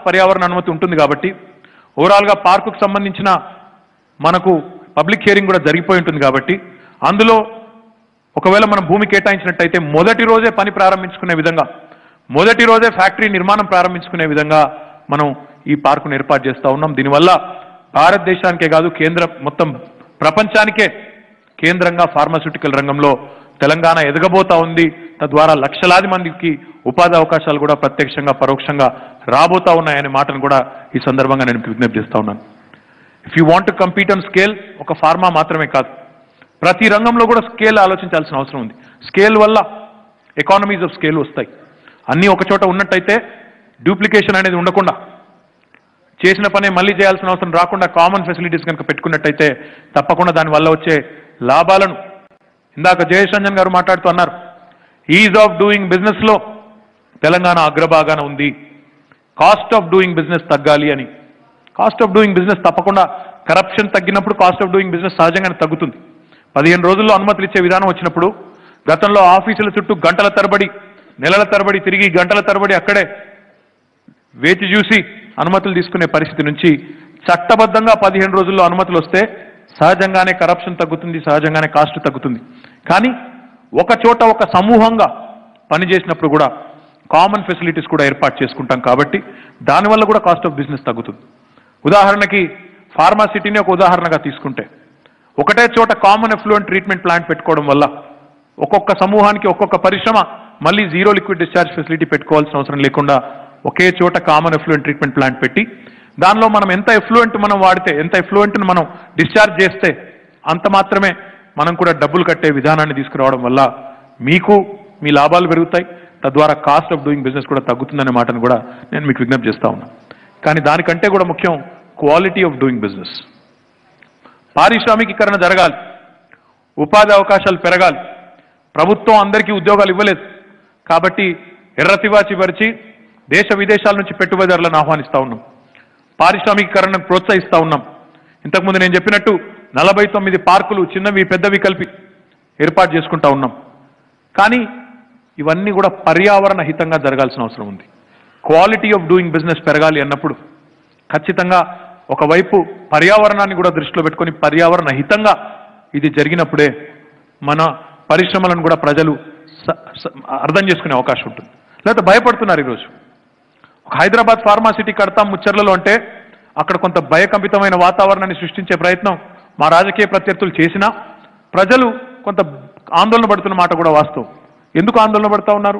పర్యావరణ అనుమతి ఉంటుంది కాబట్టి ఓవరాల్గా పార్కుకు సంబంధించిన మనకు పబ్లిక్ హియరింగ్ కూడా జరిగిపోయి ఉంటుంది కాబట్టి అందులో ఒకవేళ మనం భూమి కేటాయించినట్టయితే మొదటి రోజే పని ప్రారంభించుకునే విధంగా మొదటి రోజే ఫ్యాక్టరీ నిర్మాణం ప్రారంభించుకునే విధంగా మనం ఈ పార్కును ఏర్పాటు చేస్తా ఉన్నాం దీనివల్ల భారతదేశానికే కాదు కేంద్ర మొత్తం ప్రపంచానికే కేంద్రంగా ఫార్మాస్యూటికల్ రంగంలో తెలంగాణ ఎదగబోతా ఉంది తద్వారా లక్షలాది మందికి ఉపాధి అవకాశాలు కూడా ప్రత్యక్షంగా పరోక్షంగా రాబోతా ఉన్నాయనే మాటను కూడా ఈ సందర్భంగా నేను విజ్ఞప్తి చేస్తా ఉన్నాను if you want to compete on scale ఒక ఫార్మా మాత్రమే కాదు ప్రతి రంగంలో కూడా స్కేల్ ఆలోచించాల్సిన అవసరం ఉంది స్కేల్ వల్ల ఎకానమీస్ ఆఫ్ స్కేల్ వస్తాయి అన్నీ ఒక చోట ఉన్నట్టయితే డూప్లికేషన్ అనేది ఉండకుండా చేసిన పనే మళ్ళీ చేయాల్సిన అవసరం రాకుండా కామన్ ఫెసిలిటీస్ కనుక పెట్టుకున్నట్టయితే తప్పకుండా దానివల్ల వచ్చే లాభాలను ఇందాక జయేష్ రంజన్ గారు మాట్లాడుతూ అన్నారు ఈజ్ ఆఫ్ డూయింగ్ బిజినెస్ లో తెలంగాణ అగ్రభాగాన ఉంది కాస్ట్ ఆఫ్ డూయింగ్ బిజినెస్ తగ్గాలి అని కాస్ట్ ఆఫ్ డూయింగ్ బిజినెస్ తప్పకుండా కరప్షన్ తగ్గినప్పుడు కాస్ట్ ఆఫ్ డూయింగ్ బిజినెస్ సహజంగానే తగ్గుతుంది పదిహేను రోజుల్లో అనుమతులు ఇచ్చే విధానం వచ్చినప్పుడు గతంలో ఆఫీసుల చుట్టూ గంటల తరబడి నెలల తరబడి తిరిగి గంటల తరబడి అక్కడే వేచి చూసి అనుమతులు తీసుకునే పరిస్థితి నుంచి చట్టబద్ధంగా పదిహేను రోజుల్లో అనుమతులు వస్తే సహజంగానే కరప్షన్ తగ్గుతుంది సహజంగానే కాస్ట్ తగ్గుతుంది కానీ ఒక చోట ఒక సమూహంగా పనిచేసినప్పుడు కూడా కామన్ ఫెసిలిటీస్ కూడా ఏర్పాటు చేసుకుంటాం కాబట్టి దానివల్ల కూడా కాస్ట్ ఆఫ్ బిజినెస్ తగ్గుతుంది ఉదాహరణకి ఫార్మాసిటీని ఒక ఉదాహరణగా తీసుకుంటే ఒకటే చోట కామన్ ఎఫ్లూయెంట్ ట్రీట్మెంట్ ప్లాంట్ పెట్టుకోవడం వల్ల ఒక్కొక్క సమూహానికి ఒక్కొక్క పరిశ్రమ మళ్ళీ జీరో లిక్విడ్ డిశ్చార్జ్ ఫెసిలిటీ పెట్టుకోవాల్సిన అవసరం లేకుండా ఒకే చోట కామన్ ఎఫ్లూయెంట్ ట్రీట్మెంట్ ప్లాంట్ పెట్టి దానిలో మనం ఎంత ఎఫ్లూయెంట్ మనం వాడితే ఎంత ఎఫ్లూయెంట్ను మనం డిశ్చార్జ్ చేస్తే అంత మాత్రమే మనం కూడా డబ్బులు కట్టే విధానాన్ని తీసుకురావడం వల్ల మీకు మీ లాభాలు పెరుగుతాయి తద్వారా కాస్ట్ ఆఫ్ డూయింగ్ బిజినెస్ కూడా తగ్గుతుందనే మాటను కూడా నేను మీకు విజ్ఞప్తి చేస్తా ఉన్నా కానీ దానికంటే కూడా ముఖ్యం క్వాలిటీ ఆఫ్ డూయింగ్ బిజినెస్ పారిశ్రామికీకరణ జరగాలి ఉపాధి అవకాశాలు పెరగాలి ప్రభుత్వం అందరికీ ఉద్యోగాలు ఇవ్వలేదు కాబట్టి ఎర్రతివాచి పరిచి దేశ విదేశాల నుంచి పెట్టుబడిదారులను ఆహ్వానిస్తా ఉన్నాం పారిశ్రామికీకరణను ప్రోత్సహిస్తా ఉన్నాం ఇంతకుముందు నేను చెప్పినట్టు నలభై తొమ్మిది పార్కులు చిన్నవి పెద్దవి కలిపి ఏర్పాటు చేసుకుంటా ఉన్నాం కానీ ఇవన్నీ కూడా పర్యావరణ హితంగా జరగాల్సిన అవసరం ఉంది క్వాలిటీ ఆఫ్ డూయింగ్ బిజినెస్ పెరగాలి అన్నప్పుడు ఖచ్చితంగా ఒకవైపు పర్యావరణాన్ని కూడా దృష్టిలో పెట్టుకొని పర్యావరణ హితంగా ఇది జరిగినప్పుడే మన పరిశ్రమలను కూడా ప్రజలు స- స- అర్థం చేసుకునే అవకాశం ఉంటుంది లేకపోతే భయపడుతున్నారు ఈరోజు ఒక హైదరాబాద్ ఫార్మాసిటీ కడతాం ముచ్చర్లలో అంటే అక్కడ కొంత భయకంపితమైన వాతావరణాన్ని సృష్టించే ప్రయత్నం మా రాజకీయ ప్రత్యర్థులు చేసినా ప్రజలు కొంత ఆందోళన పడుతున్న మాట కూడా వాస్తవం ఎందుకు ఆందోళన పడుతూ ఉన్నారు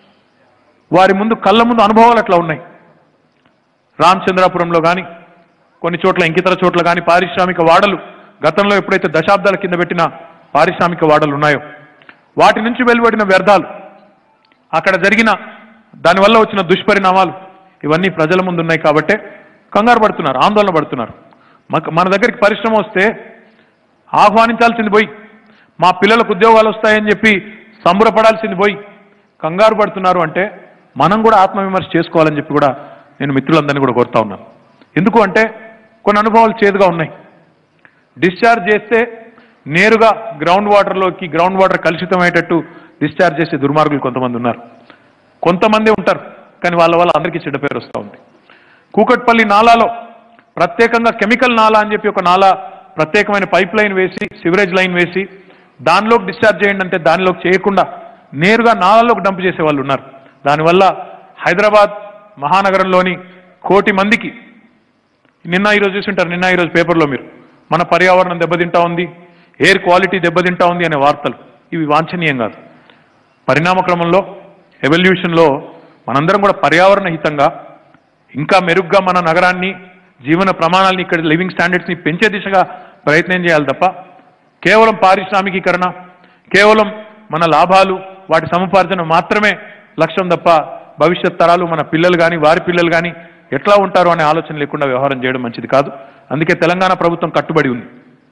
వారి ముందు కళ్ళ ముందు అనుభవాలు అట్లా ఉన్నాయి రామచంద్రాపురంలో కానీ కొన్ని చోట్ల ఇంకితర చోట్ల కానీ పారిశ్రామిక వాడలు గతంలో ఎప్పుడైతే దశాబ్దాల కింద పెట్టిన పారిశ్రామిక వాడలు ఉన్నాయో వాటి నుంచి వెలువడిన వ్యర్థాలు అక్కడ జరిగిన దానివల్ల వచ్చిన దుష్పరిణామాలు ఇవన్నీ ప్రజల ముందు ఉన్నాయి కాబట్టే కంగారు పడుతున్నారు ఆందోళన పడుతున్నారు మక- మన దగ్గరికి పరిశ్రమ వస్తే ఆహ్వానించాల్సింది పోయి మా పిల్లలకు ఉద్యోగాలు వస్తాయని చెప్పి సంబరపడాల్సింది పోయి కంగారు పడుతున్నారు అంటే మనం కూడా ఆత్మవిమర్శ చేసుకోవాలని చెప్పి కూడా నేను మిత్రులందరినీ కూడా కోరుతా ఉన్నాను ఎందుకు అంటే కొన్ని అనుభవాలు చేదుగా ఉన్నాయి డిశ్చార్జ్ చేస్తే నేరుగా గ్రౌండ్ వాటర్లోకి గ్రౌండ్ వాటర్ కలుషితమయ్యేటట్టు డిశ్చార్జ్ చేసే దుర్మార్గులు కొంతమంది ఉన్నారు కొంతమంది ఉంటారు కానీ వాళ్ళ వల్ల అందరికీ చెడ్డ పేరు వస్తూ ఉంది కూకట్పల్లి నాలాలో ప్రత్యేకంగా కెమికల్ నాలా అని చెప్పి ఒక నాలా ప్రత్యేకమైన పైప్ లైన్ వేసి సివరేజ్ లైన్ వేసి దానిలోకి డిశ్చార్జ్ చేయండి అంటే దానిలోకి చేయకుండా నేరుగా నాలాలోకి డంప్ చేసే వాళ్ళు ఉన్నారు దానివల్ల హైదరాబాద్ మహానగరంలోని కోటి మందికి నిన్న ఈరోజు చూసింటారు నిన్న ఈరోజు పేపర్లో మీరు మన పర్యావరణం దెబ్బతింటా ఉంది ఎయిర్ క్వాలిటీ దెబ్బతింటా ఉంది అనే వార్తలు ఇవి వాంఛనీయం కాదు పరిణామ క్రమంలో ఎవల్యూషన్లో మనందరం కూడా పర్యావరణ హితంగా ఇంకా మెరుగ్గా మన నగరాన్ని జీవన ప్రమాణాలని ఇక్కడ లివింగ్ స్టాండర్డ్స్ని పెంచే దిశగా ప్రయత్నం చేయాలి తప్ప కేవలం పారిశ్రామికీకరణ కేవలం మన లాభాలు వాటి సముపార్జన మాత్రమే లక్ష్యం తప్ప భవిష్యత్ తరాలు మన పిల్లలు కానీ వారి పిల్లలు కానీ ఎట్లా ఉంటారు అనే ఆలోచన లేకుండా వ్యవహారం చేయడం మంచిది కాదు అందుకే తెలంగాణ ప్రభుత్వం కట్టుబడి ఉంది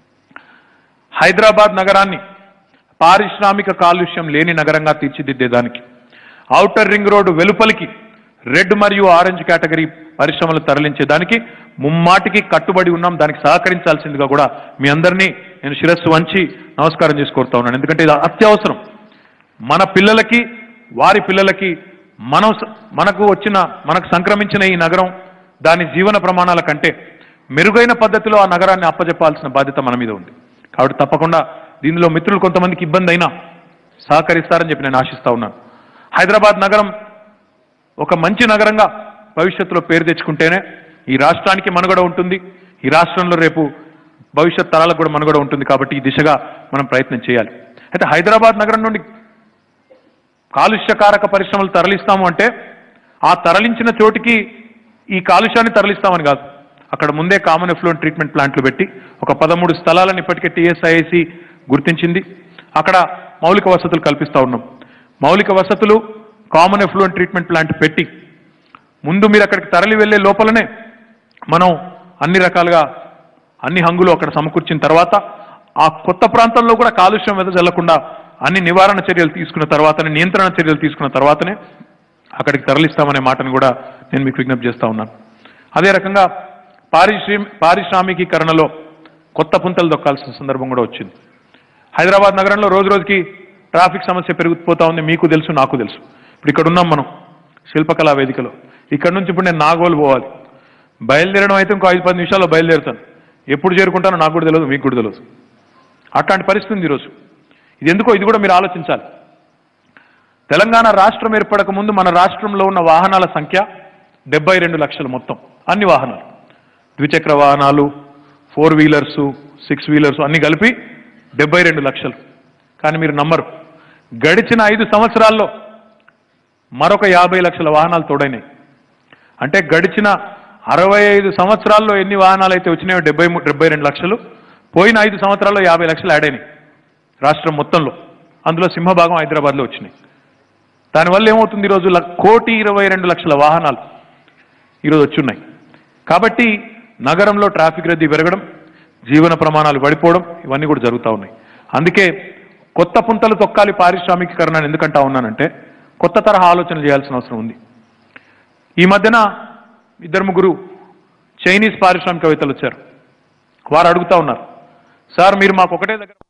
హైదరాబాద్ నగరాన్ని పారిశ్రామిక కాలుష్యం లేని నగరంగా తీర్చిదిద్దేదానికి ఔటర్ రింగ్ రోడ్డు వెలుపలికి రెడ్ మరియు ఆరెంజ్ కేటగిరీ పరిశ్రమలు తరలించేదానికి ముమ్మాటికి కట్టుబడి ఉన్నాం దానికి సహకరించాల్సిందిగా కూడా మీ అందరినీ నేను శిరస్సు వంచి నమస్కారం చేసి కోరుతా ఉన్నాను ఎందుకంటే ఇది అత్యవసరం మన పిల్లలకి వారి పిల్లలకి మనం స- మనకు వచ్చిన మనకు సంక్రమించిన ఈ నగరం దాని జీవన ప్రమాణాల కంటే మెరుగైన పద్ధతిలో ఆ నగరాన్ని అప్పజెప్పాల్సిన బాధ్యత మన మీద ఉంది కాబట్టి తప్పకుండా దీనిలో మిత్రులు కొంతమందికి ఇబ్బంది అయినా సహకరిస్తారని చెప్పి నేను ఆశిస్తా ఉన్నాను హైదరాబాద్ నగరం ఒక మంచి నగరంగా భవిష్యత్తులో పేరు తెచ్చుకుంటేనే ఈ రాష్ట్రానికి మనుగడ ఉంటుంది ఈ రాష్ట్రంలో రేపు భవిష్యత్ తరాలకు కూడా మనుగడ ఉంటుంది కాబట్టి ఈ దిశగా మనం ప్రయత్నం చేయాలి అయితే హైదరాబాద్ నగరం నుండి కాలుష్యకారక పరిశ్రమలు తరలిస్తాము అంటే ఆ తరలించిన చోటికి ఈ కాలుష్యాన్ని తరలిస్తామని కాదు అక్కడ ముందే కామన్ ఎఫ్లూయెంట్ ట్రీట్మెంట్ ప్లాంట్లు పెట్టి ఒక పదమూడు స్థలాలను ఇప్పటికే టీఎస్ఐఐసి గుర్తించింది అక్కడ మౌలిక వసతులు కల్పిస్తా ఉన్నాం మౌలిక వసతులు కామన్ ఎఫ్లూయెంట్ ట్రీట్మెంట్ ప్లాంట్ పెట్టి ముందు మీరు అక్కడికి తరలి వెళ్లే లోపలనే మనం అన్ని రకాలుగా అన్ని హంగులు అక్కడ సమకూర్చిన తర్వాత ఆ కొత్త ప్రాంతంలో కూడా కాలుష్యం వెదజల్లకుండా అన్ని నివారణ చర్యలు తీసుకున్న తర్వాతనే నియంత్రణ చర్యలు తీసుకున్న తర్వాతనే అక్కడికి తరలిస్తామనే మాటను కూడా నేను మీకు విజ్ఞప్తి చేస్తా ఉన్నాను అదే రకంగా పారిశ్రమ పారిశ్రామికీకరణలో కొత్త పుంతలు దొక్కాల్సిన సందర్భం కూడా వచ్చింది హైదరాబాద్ నగరంలో రోజు రోజుకి ట్రాఫిక్ సమస్య పెరిగిపోతా ఉంది మీకు తెలుసు నాకు తెలుసు ఇప్పుడు ఇక్కడ ఉన్నాం మనం శిల్పకళా వేదికలో ఇక్కడ నుంచి ఇప్పుడు నేను నాగోలు పోవాలి బయలుదేరడం అయితే ఇంకో ఐదు పది నిమిషాల్లో బయలుదేరుతాను ఎప్పుడు చేరుకుంటానో నాకు కూడా తెలియదు మీకు కూడా తెలియదు అట్లాంటి పరిస్థితి ఉంది ఈరోజు ఇది ఎందుకో ఇది కూడా మీరు ఆలోచించాలి తెలంగాణ రాష్ట్రం ఏర్పడక ముందు మన రాష్ట్రంలో ఉన్న వాహనాల సంఖ్య డెబ్బై రెండు లక్షలు మొత్తం అన్ని వాహనాలు ద్విచక్ర వాహనాలు ఫోర్ వీలర్సు సిక్స్ వీలర్స్ అన్ని కలిపి డెబ్బై రెండు లక్షలు కానీ మీరు నమ్మరు గడిచిన ఐదు సంవత్సరాల్లో మరొక యాభై లక్షల వాహనాలు తోడైనాయి అంటే గడిచిన అరవై ఐదు సంవత్సరాల్లో ఎన్ని వాహనాలు అయితే వచ్చినాయో డెబ్బై ము- డెబ్బై రెండు లక్షలు పోయిన ఐదు సంవత్సరాల్లో యాభై లక్షలు యాడ్ అయినాయి రాష్ట్రం మొత్తంలో అందులో సింహభాగం హైదరాబాద్లో వచ్చినాయి దానివల్ల ఏమవుతుంది ఈరోజు ల- కోటి ఇరవై రెండు లక్షల వాహనాలు ఈరోజు వచ్చున్నాయి కాబట్టి నగరంలో ట్రాఫిక్ రద్దీ పెరగడం జీవన ప్రమాణాలు పడిపోవడం ఇవన్నీ కూడా జరుగుతూ ఉన్నాయి అందుకే కొత్త పుంతలు తొక్కాలి పారిశ్రామికీకరణ అని ఎందుకంటా ఉన్నానంటే కొత్త తరహా ఆలోచన చేయాల్సిన అవసరం ఉంది ఈ మధ్యన ఇద్దరు ముగ్గురు చైనీస్ పారిశ్రామికవేత్తలు వచ్చారు వారు అడుగుతా ఉన్నారు సార్ మీరు మాకు ఒకటే దగ్గర